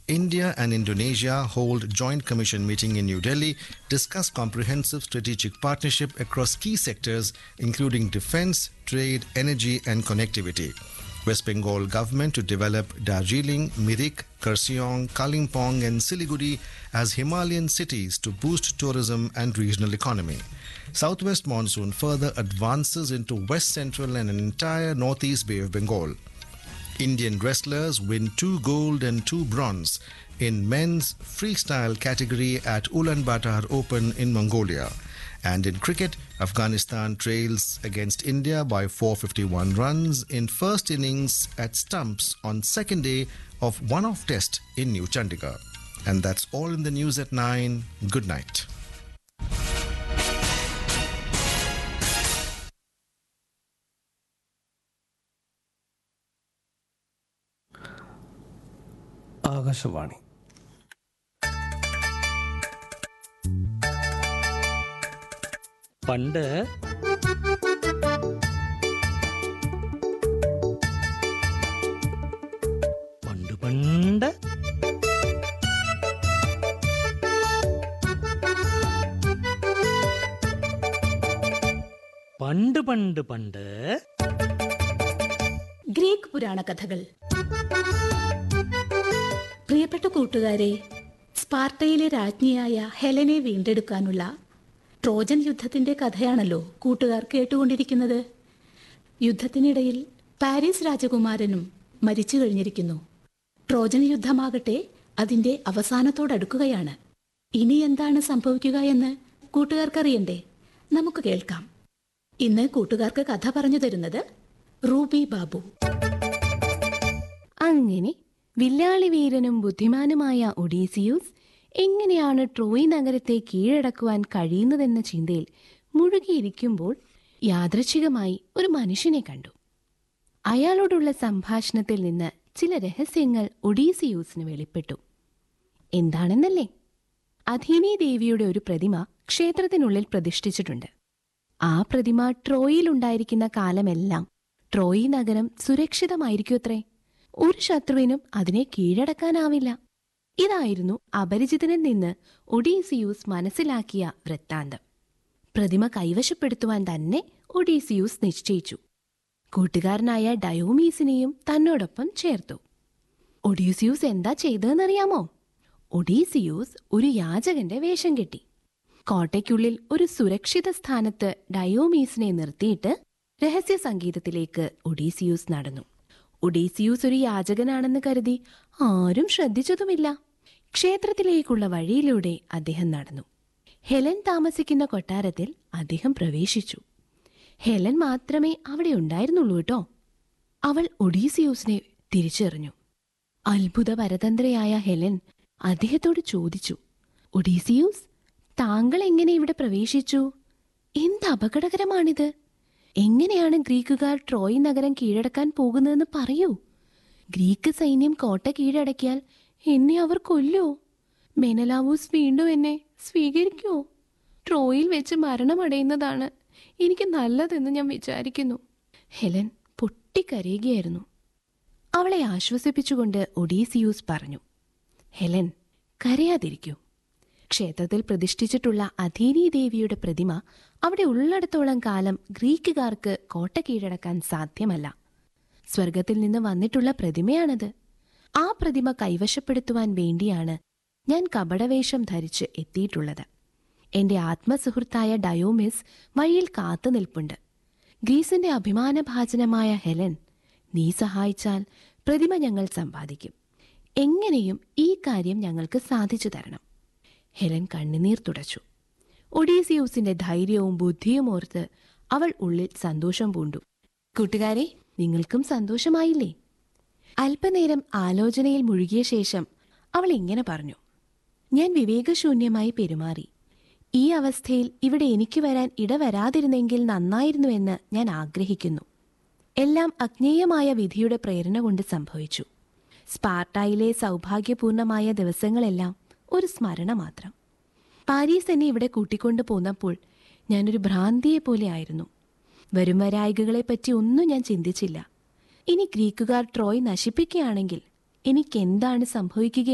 India and Indonesia hold joint commission meeting in New Delhi, discuss comprehensive strategic partnership across key sectors including defense, trade, energy and connectivity. West Bengal government to develop Darjeeling, Mirik, Kurseong, Kalimpong and Siliguri as Himalayan cities to boost tourism and regional economy. Southwest monsoon further advances into west central and an entire northeast Bay of Bengal. Indian wrestlers win two gold and two bronze in men's freestyle category at Ulaanbaatar Open in Mongolia. And in cricket, Afghanistan trails against India by 451 runs in first innings at stumps on second day of one-off test in New Chandigarh. And that's all in the news at 9. Good night. Akashvani പണ്ട് പണ്ട് പണ്ട് പണ്ട് പണ്ട് പണ്ട് Greek പുരാണ കഥകൾ പ്രിയപ്പെട്ട കൂട്ടുകാരെ സ്പാർട്ടയിലെ രാജ്ഞിയായ ഹെലനെ വീണ്ടെടുക്കാനുള്ള ട്രോജൻ യുദ്ധത്തിന്റെ കഥയാണല്ലോ കൂട്ടുകാർ കേട്ടുകൊണ്ടിരിക്കുന്നത് യുദ്ധത്തിനിടയിൽ പാരീസ് രാജകുമാരനും മരിച്ചു കഴിഞ്ഞിരിക്കുന്നു ട്രോജൻ യുദ്ധമാകട്ടെ അതിന്റെ അവസാനത്തോടടുക്കുകയാണ് ഇനി എന്താണ് സംഭവിക്കുക എന്ന് കൂട്ടുകാർക്കറിയണ്ടേ നമുക്ക് കേൾക്കാം ഇന്ന് കൂട്ടുകാർക്ക് കഥ പറഞ്ഞു തരുന്നത് റൂബി ബാബു അങ്ങനെ വില്ലാളി വീരനും ബുദ്ധിമാനുമായ ഒഡീസിയൂസ് എങ്ങനെയാണ് ട്രോയ് നഗരത്തെ കീഴടക്കുവാൻ കഴിയുന്നതെന്ന ചിന്തയിൽ മുഴുകിയിരിക്കുമ്പോൾ യാദൃച്ഛികമായി ഒരു മനുഷ്യനെ കണ്ടു അയാളോടുള്ള സംഭാഷണത്തിൽ നിന്ന് ചില രഹസ്യങ്ങൾ ഒഡീസിയൂസിന് വെളിപ്പെട്ടു എന്താണെന്നല്ലേ അധീനി ദേവിയുടെ ഒരു പ്രതിമ ക്ഷേത്രത്തിനുള്ളിൽ പ്രതിഷ്ഠിച്ചിട്ടുണ്ട് ആ പ്രതിമ ട്രോയിലുണ്ടായിരിക്കുന്ന കാലമെല്ലാം ട്രോയി നഗരം സുരക്ഷിതമായിരിക്കുമത്രേ ഒരു ശത്രുവിനും അതിനെ കീഴടക്കാനാവില്ല ഇതായിരുന്നു അപരിചിതനിൽ നിന്ന് ഒഡീസിയൂസ് മനസ്സിലാക്കിയ വൃത്താന്തം പ്രതിമ കൈവശപ്പെടുത്തുവാൻ തന്നെ ഒഡീസിയൂസ് നിശ്ചയിച്ചു കൂട്ടുകാരനായ ഡയോമീസിനെയും തന്നോടൊപ്പം ചേർത്തു ഒഡീസിയൂസ് എന്താ ചെയ്തതെന്നറിയാമോ ഒഡീസിയൂസ് ഒരു യാചകന്റെ വേഷം കെട്ടി കോട്ടയ്ക്കുള്ളിൽ ഒരു സുരക്ഷിത സ്ഥാനത്ത് ഡയോമീസിനെ നിർത്തിയിട്ട് രഹസ്യ സംഗീതത്തിലേക്ക് ഒഡീസിയൂസ് നടന്നു ഒഡീസിയൂസ് ഒരു യാചകനാണെന്ന് കരുതി ആരും ശ്രദ്ധിച്ചതുമില്ല ക്ഷേത്രത്തിലേക്കുള്ള വഴിയിലൂടെ അദ്ദേഹം നടന്നു ഹെലൻ താമസിക്കുന്ന കൊട്ടാരത്തിൽ അദ്ദേഹം പ്രവേശിച്ചു ഹെലൻ മാത്രമേ അവിടെ ഉണ്ടായിരുന്നുള്ളൂ കേട്ടോ അവൾ ഒഡീസിയൂസിനെ തിരിച്ചറിഞ്ഞു അത്ഭുത പരതന്ത്രയായ ഹെലൻ അദ്ദേഹത്തോട് ചോദിച്ചു ഒഡീസിയൂസ് താങ്കൾ എങ്ങനെ ഇവിടെ പ്രവേശിച്ചു എന്ത് അപകടകരമാണിത് എങ്ങനെയാണ് ഗ്രീക്കുകാർ ട്രോയ് നഗരം കീഴടക്കാൻ പോകുന്നതെന്ന് പറയൂ ഗ്രീക്ക് സൈന്യം കോട്ട കീഴടക്കിയാൽ എന്നെ അവർ കൊല്ലോ മെനലാവൂസ് വീണ്ടും എന്നെ സ്വീകരിക്കുമോ ട്രോയിൽ വെച്ച് മരണമടയുന്നതാണ് എനിക്ക് നല്ലതെന്ന് ഞാൻ വിചാരിക്കുന്നു ഹെലൻ പൊട്ടിക്കരയുകയായിരുന്നു അവളെ ആശ്വസിപ്പിച്ചുകൊണ്ട് ഒഡീസിയൂസ് പറഞ്ഞു ഹെലൻ കരയാതിരിക്കൂ ക്ഷേത്രത്തിൽ പ്രതിഷ്ഠിച്ചിട്ടുള്ള അധീനി ദേവിയുടെ പ്രതിമ അവിടെ ഉള്ളിടത്തോളം കാലം ഗ്രീക്കുകാർക്ക് കോട്ട കീഴടക്കാൻ സാധ്യമല്ല സ്വർഗത്തിൽ നിന്ന് വന്നിട്ടുള്ള പ്രതിമയാണത് ആ പ്രതിമ കൈവശപ്പെടുത്തുവാൻ വേണ്ടിയാണ് ഞാൻ കപടവേഷം ധരിച്ച് എത്തിയിട്ടുള്ളത് എന്റെ ആത്മസുഹൃത്തായ ഡയോമിസ് വഴിയിൽ കാത്തു നിൽപ്പുണ്ട് ഗ്രീസിന്റെ അഭിമാനഭാജനമായ ഹെലൻ നീ സഹായിച്ചാൽ പ്രതിമ ഞങ്ങൾ സമ്പാദിക്കും എങ്ങനെയും ഈ കാര്യം ഞങ്ങൾക്ക് സാധിച്ചു തരണം ഹെലൻ കണ്ണുനീർ തുടച്ചു ഒഡീസിയൂസിന്റെ ധൈര്യവും ബുദ്ധിയും ഓർത്ത് അവൾ ഉള്ളിൽ സന്തോഷം പൂണ്ടു കൂട്ടുകാരെ നിങ്ങൾക്കും സന്തോഷമായില്ലേ അല്പനേരം ആലോചനയിൽ മുഴുകിയ ശേഷം അവൾ ഇങ്ങനെ പറഞ്ഞു ഞാൻ വിവേകശൂന്യമായി പെരുമാറി ഈ അവസ്ഥയിൽ ഇവിടെ എനിക്ക് വരാൻ ഇടവരാതിരുന്നെങ്കിൽ നന്നായിരുന്നുവെന്ന് ഞാൻ ആഗ്രഹിക്കുന്നു എല്ലാം അജ്ഞേയമായ വിധിയുടെ പ്രേരണ കൊണ്ട് സംഭവിച്ചു സ്പാർട്ടായിലെ സൗഭാഗ്യപൂർണമായ ദിവസങ്ങളെല്ലാം ഒരു സ്മരണ മാത്രം പാരീസ് എന്നെ ഇവിടെ കൂട്ടിക്കൊണ്ടു പോന്നപ്പോൾ ഞാനൊരു ഭ്രാന്തിയെ പോലെ ആയിരുന്നു വരും വരായികകളെപ്പറ്റി ഒന്നും ഞാൻ ചിന്തിച്ചില്ല ഇനി ഗ്രീക്കുകാർ ട്രോയ് നശിപ്പിക്കുകയാണെങ്കിൽ എനിക്കെന്താണ് സംഭവിക്കുക